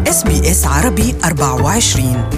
اس بي اس عربي 24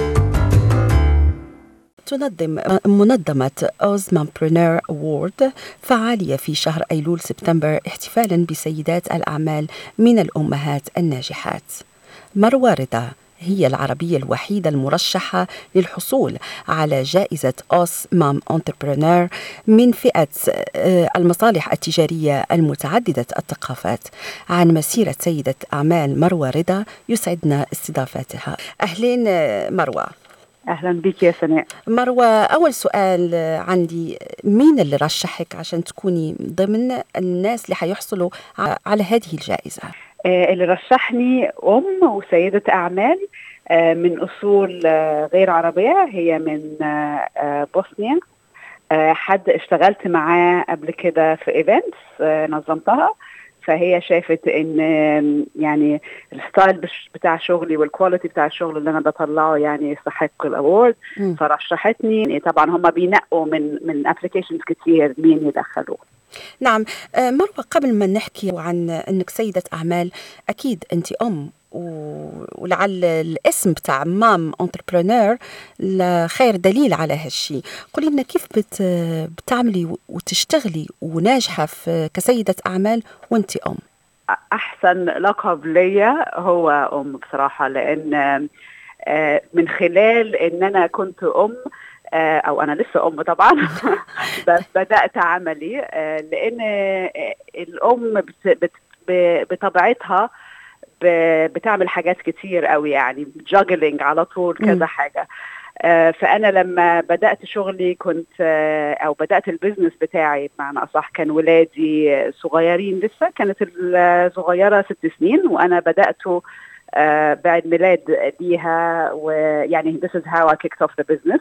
تنظم منظمة أوزمانبرينور أوورد فعالية في شهر أيلول سبتمبر احتفالا بسيدات الأعمال من الأمهات الناجحات مروى رضا هي العربية الوحيدة المرشحة للحصول على جائزة أوس مام أنتربرنور من فئة آه، المصالح التجارية المتعددة الثقافات عن مسيرة سيدة أعمال مروى رضا يسعدنا استضافتها أهلين آه، مروى اهلا بك يا سناء مروه اول سؤال عندي مين اللي رشحك عشان تكوني ضمن الناس اللي حيحصلوا على هذه الجائزه آه، اللي رشحني ام وسيده اعمال آه، من اصول آه، غير عربيه هي من بوسنيا حد اشتغلت معاه قبل كده في ايفنتس نظمتها فهي شافت ان يعني الستايل بتاع شغلي والكواليتي بتاع الشغل اللي انا بطلعه يعني يستحق الاورد فرشحتني طبعا هم بينقوا من من ابلكيشنز كتير مين يدخلوه نعم آه، مروه قبل ما نحكي عن انك سيده اعمال اكيد انت ام ولعل الاسم بتاع مام انتربرونور خير دليل على هالشيء قولي لنا كيف بت بتعملي وتشتغلي وناجحه في كسيده اعمال وانت ام احسن لقب ليا هو ام بصراحه لان آه، من خلال ان انا كنت ام آه، او انا لسه ام طبعا بس بدات عملي آه، لان الام بطبيعتها بتعمل حاجات كتير قوي يعني جاجلينج على طول كذا حاجه آه فانا لما بدات شغلي كنت آه او بدات البيزنس بتاعي بمعنى اصح كان ولادي صغيرين لسه كانت الصغيره ست سنين وانا بداته آه بعد ميلاد ليها ويعني this is how I kicked off the business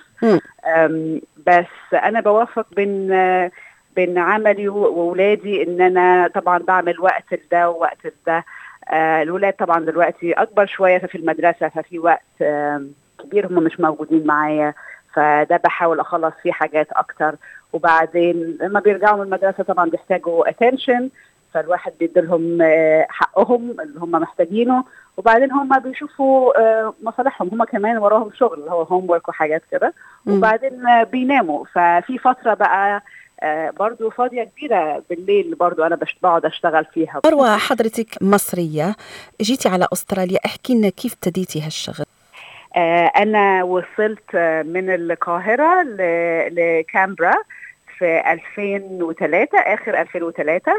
بس انا بوفق بين بين عملي وولادي ان انا طبعا بعمل وقت لده ووقت لده آه الولاد طبعا دلوقتي اكبر شويه ففي المدرسه ففي وقت آه كبير هم مش موجودين معايا فده بحاول اخلص فيه حاجات اكتر وبعدين لما بيرجعوا من المدرسه طبعا بيحتاجوا اتنشن فالواحد بيديلهم آه حقهم اللي هم محتاجينه وبعدين هم بيشوفوا آه مصالحهم هم كمان وراهم شغل اللي هو هوم ورك وحاجات كده وبعدين آه بيناموا ففي فتره بقى آه، برضو فاضية كبيرة بالليل برضو أنا بقعد أشتغل فيها مروة حضرتك مصرية جيتي على أستراليا احكي لنا كيف ابتديتي هالشغل آه، أنا وصلت من القاهرة لكامبرا في 2003 آخر 2003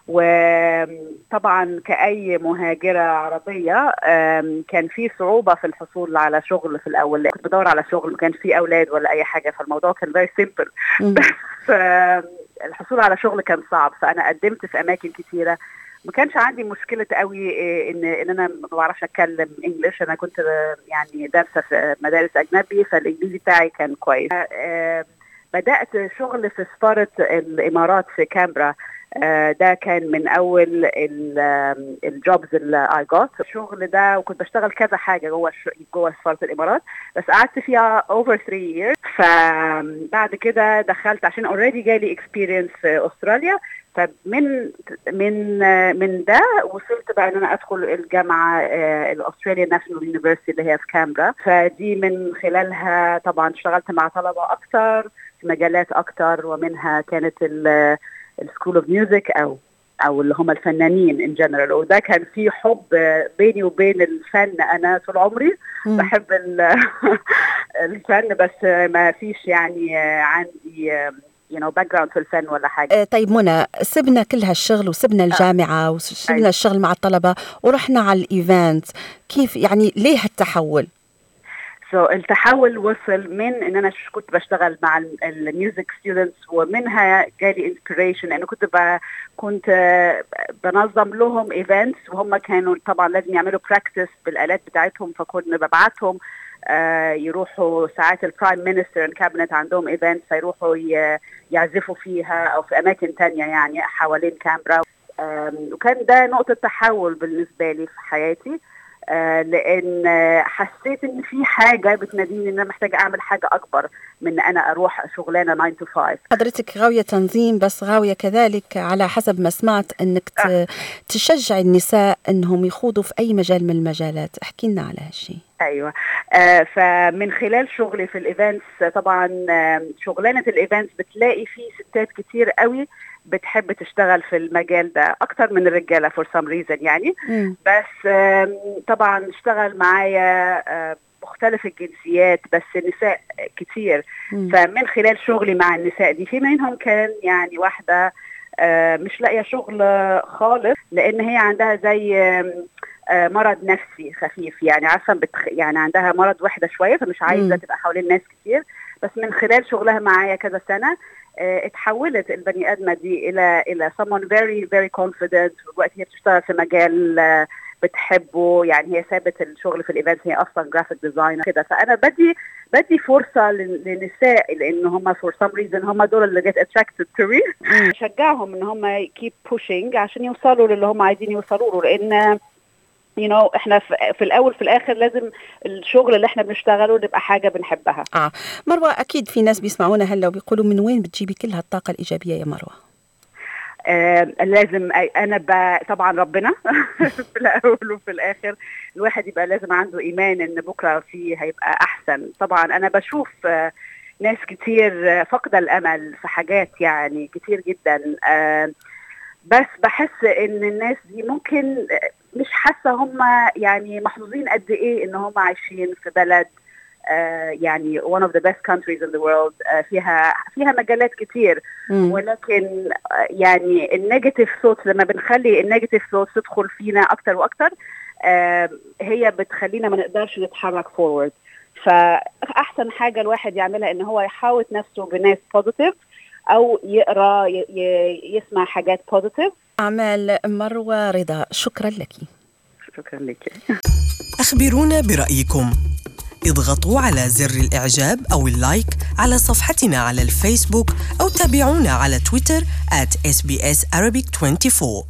وطبعا كأي مهاجرة عربية كان في صعوبة في الحصول على شغل في الأول كنت بدور على شغل ما كانش في أولاد ولا أي حاجة فالموضوع كان فيري سيمبل بس الحصول على شغل كان صعب فأنا قدمت في أماكن كثيرة ما كانش عندي مشكله قوي ان ان انا ما بعرفش اتكلم انجلش انا كنت يعني دارسه في مدارس اجنبي فالانجليزي بتاعي كان كويس بدات شغل في سفاره الامارات في كامبرا آه، ده كان من اول الجوبز اللي اي جوت الشغل ده وكنت بشتغل كذا حاجه جوه جوه سفاره الامارات بس قعدت فيها اوفر 3 years فبعد كده دخلت عشان اوريدي جالي اكسبيرينس في استراليا فمن من من ده وصلت بقى ان انا ادخل الجامعه آه، الاستراليا ناشونال يونيفرسيتي اللي هي في كامبرا فدي من خلالها طبعا اشتغلت مع طلبه اكتر في مجالات اكتر ومنها كانت السكول اوف ميوزك او او اللي هم الفنانين ان جنرال وده كان في حب بيني وبين الفن انا طول عمري م. بحب الفن بس ما فيش يعني عندي يو نو باك جراوند في الفن ولا حاجه آه، طيب منى سبنا كل هالشغل وسبنا الجامعه آه. وسبنا أيوة. الشغل مع الطلبه ورحنا على الايفنت كيف يعني ليه هالتحول سو so, التحول وصل من ان انا كنت بشتغل مع الميوزك ستودنتس ومنها جالي انسبيريشن لانه كنت ب... كنت بنظم لهم ايفنتس وهم كانوا طبعا لازم يعملوا براكتس بالالات بتاعتهم فكنا ببعتهم آه يروحوا ساعات البرايم مينستر الكابينت عندهم ايفنتس فيروحوا يعزفوا فيها او في اماكن تانية يعني حوالين كامبرا وكان ده نقطة تحول بالنسبة لي في حياتي آه لان حسيت ان في حاجه بتناديني ان انا محتاجه اعمل حاجه اكبر من ان انا اروح شغلانه 9 to 5 حضرتك غاويه تنظيم بس غاويه كذلك على حسب ما سمعت انك آه. تشجع النساء انهم يخوضوا في اي مجال من المجالات احكي لنا على هالشيء ايوه آه فمن خلال شغلي في الايفنتس طبعا آه شغلانه الايفنتس بتلاقي فيه ستات كتير قوي بتحب تشتغل في المجال ده اكتر من الرجاله فور سام ريزن يعني م. بس آه طبعا اشتغل معايا آه مختلف الجنسيات بس نساء كتير م. فمن خلال شغلي مع النساء دي في منهم كان يعني واحده آه مش لاقيه شغل خالص لان هي عندها زي آه مرض نفسي خفيف يعني عارفه بتخ... يعني عندها مرض وحده شويه فمش عايزه تبقى حوالين ناس كتير بس من خلال شغلها معايا كذا سنه اه اتحولت البني ادمه دي الى الى someone very very confident دلوقتي هي بتشتغل في مجال اه بتحبه يعني هي سابت الشغل في الايفنت هي اصلا جرافيك ديزاينر كده فانا بدي بدي فرصه للنساء لان هم فور سم ريزن هم دول اللي جيت اتراكتد تو مي شجعهم ان هم كيب بوشينج عشان يوصلوا للي هم عايزين يوصلوا له لان يو you know, احنا في الاول في الاخر لازم الشغل اللي احنا بنشتغله نبقى حاجه بنحبها اه مروه اكيد في ناس بيسمعونا هلا وبيقولوا من وين بتجيبي كل هالطاقه الايجابيه يا مروه آه لازم انا ب... طبعا ربنا في الاول وفي الاخر الواحد يبقى لازم عنده ايمان ان بكره فيه هيبقى احسن طبعا انا بشوف آه ناس كتير فاقده الامل في حاجات يعني كتير جدا آه بس بحس ان الناس دي ممكن مش حاسه هم يعني محظوظين قد ايه ان هم عايشين في بلد آه يعني one of the best countries in the world آه فيها فيها مجالات كتير مم. ولكن آه يعني النيجاتيف ثوتس لما بنخلي النيجاتيف ثوتس تدخل فينا اكتر واكتر هي بتخلينا ما نقدرش نتحرك فورورد فاحسن حاجه الواحد يعملها ان هو يحاوط نفسه بناس بوزيتيف او يقرا يسمع حاجات بوزيتيف اعمال مروه رضا شكرا لك شكرا لك اخبرونا برايكم اضغطوا على زر الاعجاب او اللايك على صفحتنا على الفيسبوك او تابعونا على تويتر at sbs arabic 24